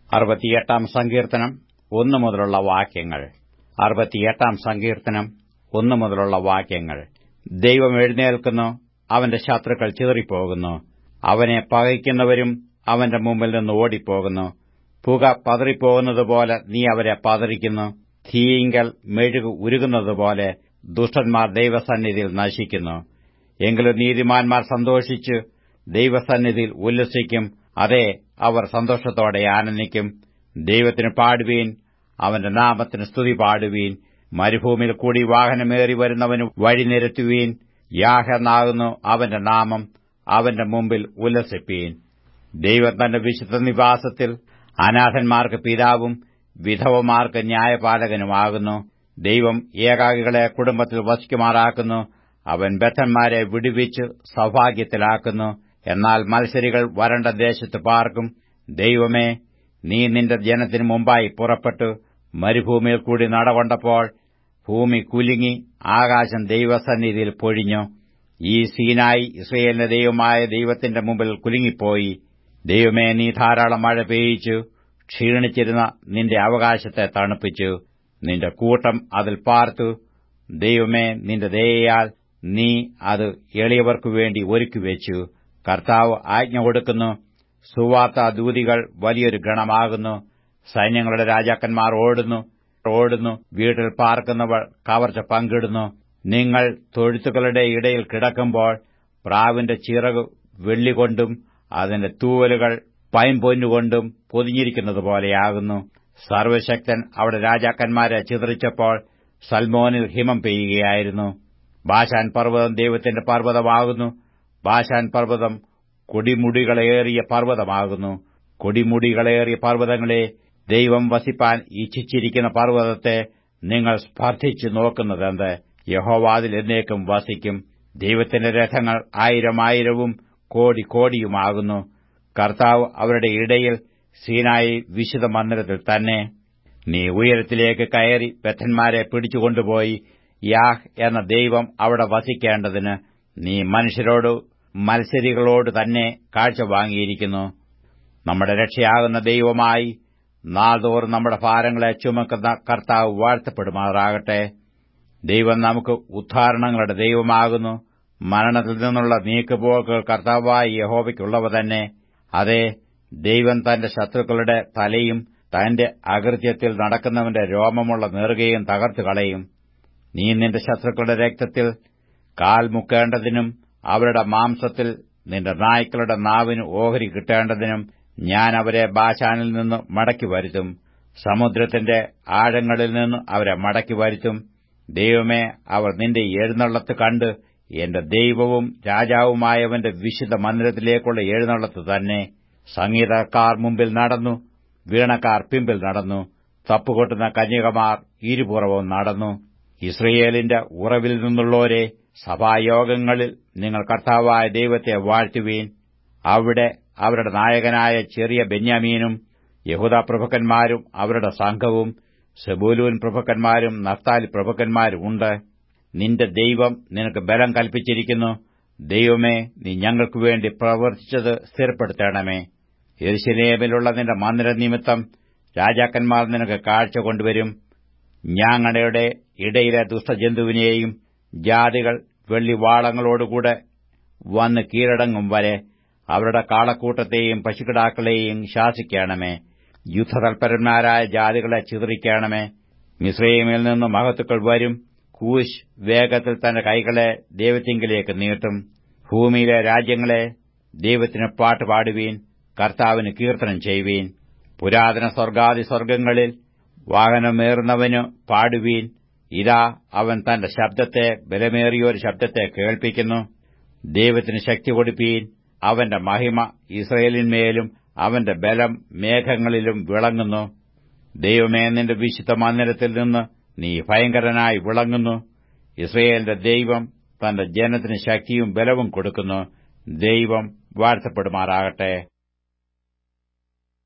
അറുപത്തിയെട്ടാം സങ്കീർത്തനം ഒന്നു മുതലുള്ള വാക്യങ്ങൾ അറുപത്തിയെട്ടാം സങ്കീർത്തനം ഒന്നു മുതലുള്ള വാക്യങ്ങൾ ദൈവം എഴുന്നേൽക്കുന്നു അവന്റെ ശത്രുക്കൾ ചിതറിപ്പോകുന്നു അവനെ പകയ്ക്കുന്നവരും അവന്റെ മുമ്പിൽ നിന്ന് ഓടിപ്പോകുന്നു പുക പതറിപ്പോകുന്നതുപോലെ നീ അവരെ പതറിക്കുന്നു തീയിങ്കൽ മെഴുകു ഉരുകുന്നതുപോലെ ദുഷ്ടന്മാർ ദൈവസന്നിധിയിൽ നശിക്കുന്നു എങ്കിലും നീതിമാന്മാർ സന്തോഷിച്ച് ദൈവസന്നിധിയിൽ ഉല്ലസിക്കും അതെ അവർ സന്തോഷത്തോടെ ആനന്ദിക്കും ദൈവത്തിന് പാടുവീൻ അവന്റെ നാമത്തിന് സ്തുതി പാടുവീൻ മരുഭൂമിയിൽ കൂടി വാഹനമേറി വരുന്നവന് വഴി നിരത്തുവീൻ യാഹ എന്നാകുന്നു അവന്റെ നാമം അവന്റെ മുമ്പിൽ ഉല്ലസിപ്പീൻ ദൈവം തന്റെ വിശുദ്ധ നിവാസത്തിൽ അനാഥന്മാർക്ക് പിതാവും വിധവമാർക്ക് ന്യായപാലകനുമാകുന്നു ദൈവം ഏകാകികളെ കുടുംബത്തിൽ വസിക്കുമാറാക്കുന്നു അവൻ ബദ്ധന്മാരെ വിടുവിച്ച് സൗഭാഗ്യത്തിലാക്കുന്നു എന്നാൽ മത്സരികൾ വരണ്ട ദേശത്ത് പാർക്കും ദൈവമേ നീ നിന്റെ ജനത്തിനു മുമ്പായി പുറപ്പെട്ടു മരുഭൂമിയിൽ കൂടി നടകൊണ്ടപ്പോൾ ഭൂമി കുലുങ്ങി ആകാശം ദൈവസന്നിധിയിൽ പൊഴിഞ്ഞു ഈ സീനായി ഇസ്രയേലിന്റെ ദൈവമായ ദൈവത്തിന്റെ മുമ്പിൽ കുലുങ്ങിപ്പോയി ദൈവമേ നീ ധാരാളം മഴ പെയ്യിച്ചു ക്ഷീണിച്ചിരുന്ന നിന്റെ അവകാശത്തെ തണുപ്പിച്ചു നിന്റെ കൂട്ടം അതിൽ പാർത്തു ദൈവമേ നിന്റെ ദയയാൽ നീ അത് എളിയവർക്കു വേണ്ടി ഒരുക്കിവെച്ചു കർത്താവ് ആജ്ഞ കൊടുക്കുന്നു സുവാർത്ത ദൂതികൾ വലിയൊരു ഗണമാകുന്നു സൈന്യങ്ങളുടെ രാജാക്കന്മാർ ഓടുന്നു ഓടുന്നു വീട്ടിൽ പാർക്കുന്നവർ കവർച്ച പങ്കിടുന്നു നിങ്ങൾ തൊഴുത്തുകളുടെ ഇടയിൽ കിടക്കുമ്പോൾ പ്രാവിന്റെ ചിറക് വെള്ളികൊണ്ടും അതിന്റെ തൂവലുകൾ പൈൻപൊന്നുകൊണ്ടും പൊതിഞ്ഞിരിക്കുന്നതുപോലെയാകുന്നു സർവശക്തൻ അവിടെ രാജാക്കന്മാരെ ചിതറിച്ചപ്പോൾ സൽമോനിൽ ഹിമം പെയ്യുകയായിരുന്നു ബാഷാൻ പർവ്വതം ദൈവത്തിന്റെ പർവ്വതമാകുന്നു ബാഷാൻ പർവ്വതം കൊടിമുടികളേറിയ പർവ്വതമാകുന്നു കൊടിമുടികളേറിയ പർവ്വതങ്ങളെ ദൈവം വസിപ്പാൻ ഇച്ഛിച്ചിരിക്കുന്ന പർവ്വതത്തെ നിങ്ങൾ സ്പർശിച്ചു നോക്കുന്നതെന്ത് യഹോവാതിൽ എന്നേക്കും വസിക്കും ദൈവത്തിന്റെ രഥങ്ങൾ ആയിരം ആയിരവും കോടി കോടിയുമാകുന്നു കർത്താവ് അവരുടെ ഇടയിൽ സീനായി വിശുദ്ധ മന്ദിരത്തിൽ തന്നെ നീ ഉയരത്തിലേക്ക് കയറി ബദ്ധന്മാരെ പിടിച്ചുകൊണ്ടുപോയി യാഹ് എന്ന ദൈവം അവിടെ വസിക്കേണ്ടതിന് നീ മനുഷ്യരോട് മത്സരികളോട് തന്നെ കാഴ്ച വാങ്ങിയിരിക്കുന്നു നമ്മുടെ രക്ഷയാകുന്ന ദൈവമായി നാൾതോറും നമ്മുടെ ഭാരങ്ങളെ ചുമക്കുന്ന കർത്താവ് വാഴ്ത്തപ്പെടുമാറാകട്ടെ ദൈവം നമുക്ക് ഉദ്ധാരണങ്ങളുടെ ദൈവമാകുന്നു മരണത്തിൽ നിന്നുള്ള നീക്കുപോക്കുകൾ കർത്താവായ യഹോവയ്ക്കുള്ളവ തന്നെ അതെ ദൈവം തന്റെ ശത്രുക്കളുടെ തലയും തന്റെ അകൃത്യത്തിൽ നടക്കുന്നവന്റെ രോമമുള്ള നെറുകയും തകർത്തു കളയും നീ നിന്റെ ശത്രുക്കളുടെ രക്തത്തിൽ കാൽ മുക്കേണ്ടതിനും അവരുടെ മാംസത്തിൽ നിന്റെ നായ്ക്കളുടെ നാവിന് ഓഹരി കിട്ടേണ്ടതിനും ഞാൻ അവരെ ബാശാനിൽ നിന്ന് മടക്കി വരുത്തും സമുദ്രത്തിന്റെ ആഴങ്ങളിൽ നിന്ന് അവരെ മടക്കി വരുത്തും ദൈവമേ അവർ നിന്റെ എഴുന്നള്ളത്ത് കണ്ട് എന്റെ ദൈവവും രാജാവുമായവന്റെ വിശുദ്ധ മന്ദിരത്തിലേക്കുള്ള എഴുന്നള്ളത്ത് തന്നെ സംഗീതക്കാർ മുമ്പിൽ നടന്നു വീണക്കാർ പിമ്പിൽ നടന്നു തപ്പുകൊട്ടുന്ന കന്യകമാർ ഇരുപുറവും നടന്നു ഇസ്രയേലിന്റെ ഉറവിൽ നിന്നുള്ളവരെ സഭായോഗങ്ങളിൽ നിങ്ങൾ കർത്താവായ ദൈവത്തെ വാഴ്ത്തുവീൻ അവിടെ അവരുടെ നായകനായ ചെറിയ ബെന്യാമീനും യഹൂദ പ്രഭുക്കന്മാരും അവരുടെ സംഘവും സെബൂലൂൻ പ്രഭുക്കന്മാരും നഫ്താലി പ്രഭുക്കന്മാരും ഉണ്ട് നിന്റെ ദൈവം നിനക്ക് ബലം കൽപ്പിച്ചിരിക്കുന്നു ദൈവമേ നീ ഞങ്ങൾക്കു വേണ്ടി പ്രവർത്തിച്ചത് സ്ഥിരപ്പെടുത്തണമേ യെരുശലേമിലുള്ള നിന്റെ മന്ദിര നിമിത്തം രാജാക്കന്മാർ നിനക്ക് കാഴ്ച കൊണ്ടുവരും ഞാങ്ങടയുടെ ഇടയിലെ ദുഷ്ടജന്തുവിനെയും ജാതികൾ വെള്ളിവാളങ്ങളോടുകൂടെ വന്ന് കീഴടങ്ങും വരെ അവരുടെ കാളക്കൂട്ടത്തെയും പശുക്കിടാക്കളെയും ശാസിക്കണമേ യുദ്ധതൽപരന്മാരായ ജാതികളെ ചിതറിക്കണമേ മിശ്രൈമിൽ നിന്ന് മഹത്തുക്കൾ വരും കൂശ് വേഗത്തിൽ തന്റെ കൈകളെ ദൈവത്തിങ്കിലേക്ക് നീട്ടും ഭൂമിയിലെ രാജ്യങ്ങളെ ദൈവത്തിന് പാട്ട് പാടുവീൻ കർത്താവിന് കീർത്തനം ചെയ്യുവീൻ പുരാതന സ്വർഗാദി സ്വർഗങ്ങളിൽ വാഹനമേറുന്നവന് പാടുവീൻ ഇതാ അവൻ തന്റെ ശബ്ദത്തെ ബലമേറിയൊരു ശബ്ദത്തെ കേൾപ്പിക്കുന്നു ദൈവത്തിന് ശക്തി കൊടുപ്പീൻ അവന്റെ മഹിമ ഇസ്രയേലിന്മേലും അവന്റെ ബലം മേഘങ്ങളിലും വിളങ്ങുന്നു ദൈവമേ നിന്റെ വിശുദ്ധ മന്ദിരത്തിൽ നിന്ന് നീ ഭയങ്കരനായി വിളങ്ങുന്നു ഇസ്രയേലിന്റെ ദൈവം തന്റെ ജനത്തിന് ശക്തിയും ബലവും കൊടുക്കുന്നു ദൈവം വാഴ്ത്തപ്പെടുമാറാകട്ടെ